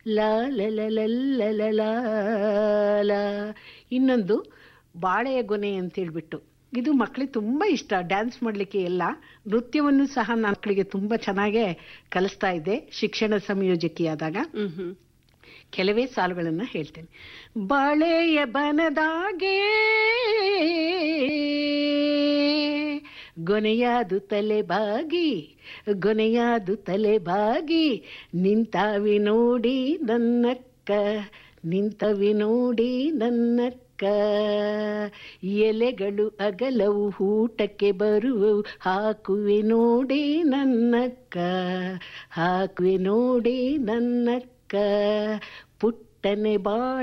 ಲಾ ಲ ಲ ಲ ಲ ಲ ಲಾ ಲಾ. ಇನ್ನೊಂದು ಬಾಳೆಯ ಗೊನೆ ಅಂತ ಹೇಳ್ಬಿಟ್ಟು ಇದು ಮಕ್ಕಳಿಗೆ ತುಂಬ ಇಷ್ಟ ಡ್ಯಾನ್ಸ್ ಮಾಡಲಿಕ್ಕೆ ಎಲ್ಲ ನೃತ್ಯವನ್ನು ಸಹ ನನ್ನ ಮಕ್ಕಳಿಗೆ ತುಂಬ ಚೆನ್ನಾಗೇ ಕಲಿಸ್ತಾ ಇದ್ದೆ ಶಿಕ್ಷಣ ಸಂಯೋಜಕಿಯಾದಾಗ ಹ್ಮ್ ಹ್ಮ್ ಕೆಲವೇ ಸಾಲುಗಳನ್ನು ಹೇಳ್ತೇನೆ ಬಾಳೆಯ ಬನದಾಗೆ ಗೊನೆಯಾದು ತಲೆ ಬಾಗಿ ಗೊನೆಯಾದು ತಲೆ ಬಾಗಿ ನಿಂತಾವಿ ನೋಡಿ ನನ್ನಕ್ಕ ನಿಂತವಿ ನೋಡಿ ನನ್ನಕ್ಕ ಎಲೆಗಳು ಅಗಲವು ಊಟಕ್ಕೆ ಬರುವವು ಹಾಕುವೆ ನೋಡಿ ನನ್ನಕ್ಕ ಹಾಕುವೆ ನೋಡಿ ನನ್ನಕ್ಕ ಪುಟ್ಟನೆ ಬಾಳ